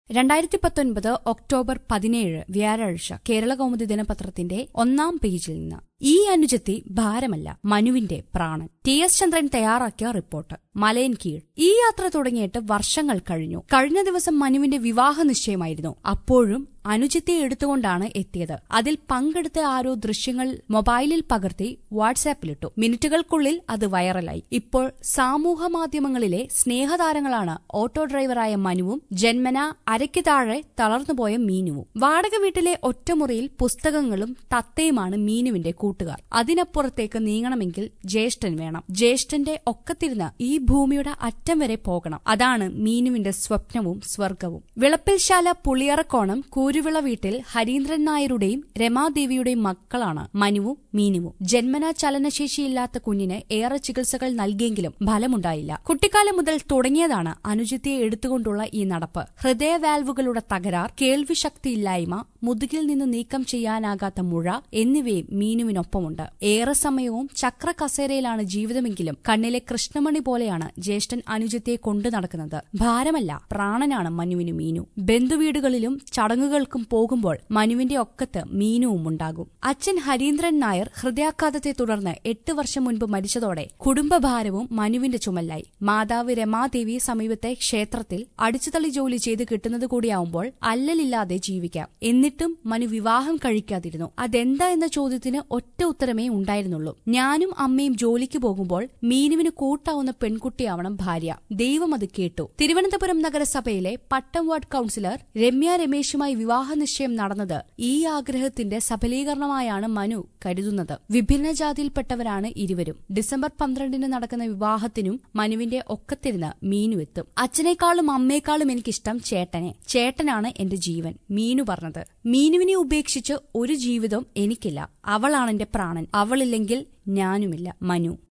രണ്ടായിരത്തി പത്തൊൻപത് ഒക്ടോബർ പതിനേഴ് വ്യാഴാഴ്ച കേരള കൗമുദി ദിനപത്രത്തിന്റെ ഒന്നാം പേജിൽ നിന്ന് ഈ അനുജത്തി ഭാരമല്ല മനുവിന്റെ പ്രാണൻ ടി എസ് ചന്ദ്രൻ തയ്യാറാക്കിയ റിപ്പോർട്ട് മലയൻ കീഴ് ഈ യാത്ര തുടങ്ങിയിട്ട് വർഷങ്ങൾ കഴിഞ്ഞു കഴിഞ്ഞ ദിവസം മനുവിന്റെ വിവാഹ നിശ്ചയമായിരുന്നു അപ്പോഴും അനുജത്തെ എടുത്തുകൊണ്ടാണ് എത്തിയത് അതിൽ പങ്കെടുത്ത ആരോ ദൃശ്യങ്ങൾ മൊബൈലിൽ പകർത്തി വാട്സാപ്പിലിട്ടു മിനിറ്റുകൾക്കുള്ളിൽ അത് വൈറലായി ഇപ്പോൾ സമൂഹ മാധ്യമങ്ങളിലെ സ്നേഹതാരങ്ങളാണ് ഓട്ടോ ഡ്രൈവറായ മനുവും ജന്മന അരയ്ക്ക് താഴെ തളർന്നുപോയ മീനുവും വാടക വീട്ടിലെ ഒറ്റമുറിയിൽ പുസ്തകങ്ങളും തത്തയുമാണ് മീനുവിന്റെ കൂട്ടുകാർ അതിനപ്പുറത്തേക്ക് നീങ്ങണമെങ്കിൽ ജ്യേഷ്ഠൻ വേണം ജ്യേഷ്ഠന്റെ ഒക്കത്തിരുന്ന് ഈ ഭൂമിയുടെ അറ്റം വരെ പോകണം അതാണ് മീനുവിന്റെ സ്വപ്നവും സ്വർഗവും വിളപ്പിൽശാല പുളിയറക്കോണം കൂരുവിള വീട്ടിൽ ഹരീന്ദ്രൻ നായരുടെയും രമാദേവിയുടെയും മക്കളാണ് മനുവും മീനുവും ജന്മന ചലനശേഷിയില്ലാത്ത കുഞ്ഞിന് ഏറെ ചികിത്സകൾ നൽകിയെങ്കിലും ഫലമുണ്ടായില്ല കുട്ടിക്കാലം മുതൽ തുടങ്ങിയതാണ് അനുജിത്തിയെ എടുത്തുകൊണ്ടുള്ള ഈ നടപ്പ് ഹൃദയ വാൽവുകളുടെ തകരാർ കേൾവിശക്തിയില്ലായ്മ മുതുകിൽ നിന്ന് നീക്കം ചെയ്യാനാകാത്ത മുഴ എന്നിവയും മീനുവിനൊപ്പമുണ്ട് ഏറെ സമയവും ചക്ര കസേരയിലാണ് ജീവിതമെങ്കിലും കണ്ണിലെ കൃഷ്ണമണി പോലെയാണ് ജ്യേഷ്ഠൻ അനുജത്തിയെ കൊണ്ടു നടക്കുന്നത് ഭാരമല്ല പ്രാണനാണ് മനുവിന് മീനു ബന്ധുവീടുകളിലും ചടങ്ങുകൾക്കും പോകുമ്പോൾ മനുവിന്റെ ഒക്കത്ത് മീനുവും ഉണ്ടാകും അച്ഛൻ ഹരീന്ദ്രൻ നായർ ഹൃദയാഘാതത്തെ തുടർന്ന് എട്ട് വർഷം മുൻപ് മരിച്ചതോടെ കുടുംബഭാരവും മനുവിന്റെ ചുമല്ലായി മാതാവ് രമാദേവി സമീപത്തെ ക്ഷേത്രത്തിൽ അടിച്ചുതള്ളി ജോലി ചെയ്ത് കിട്ടുന്നത് കൂടിയാവുമ്പോൾ അല്ലലില്ലാതെ ജീവിക്കാം എന്നിട്ടും മനു വിവാഹം കഴിക്കാതിരുന്നു അതെന്താ എന്ന ചോദ്യത്തിന് ഒറ്റ ഉത്തരമേ ഉണ്ടായിരുന്നുള്ളൂ ഞാനും അമ്മയും ജോലിക്ക് പോകുമ്പോൾ മീനുവിന് കൂട്ടാവുന്ന പെൺകുട്ടിയാവണം ഭാര്യ ദൈവം അത് കേട്ടു തിരുവനന്തപുരം നഗരസഭയിലെ പട്ടം വാർഡ് കൌൺസിലർ രമ്യ രമേശുമായി വിവാഹ നിശ്ചയം നടന്നത് ഈ ആഗ്രഹത്തിന്റെ സഫലീകരണമായാണ് മനു കരുതുന്നത് വിഭിന്ന ജാതിയിൽപ്പെട്ടവരാണ് ഇരുവരും ഡിസംബർ പന്ത്രണ്ടിന് നടക്കുന്ന വിവാഹത്തിനും മനുവിന്റെ ഒക്കത്തിരുന്ന് മീനു എത്തും അച്ഛനേക്കാളും അമ്മയെക്കാളും എനിക്കിഷ്ടം ചേട്ടനെ ചേട്ടനാണ് എന്റെ ജീവൻ മീനു പറഞ്ഞത് മീനുവിനെ ഉപേക്ഷിച്ച് ഒരു ജീവിതം എനിക്കില്ല അവളാണെന്റെ പ്രാണൻ അവളില്ലെങ്കിൽ ഞാനുമില്ല മനു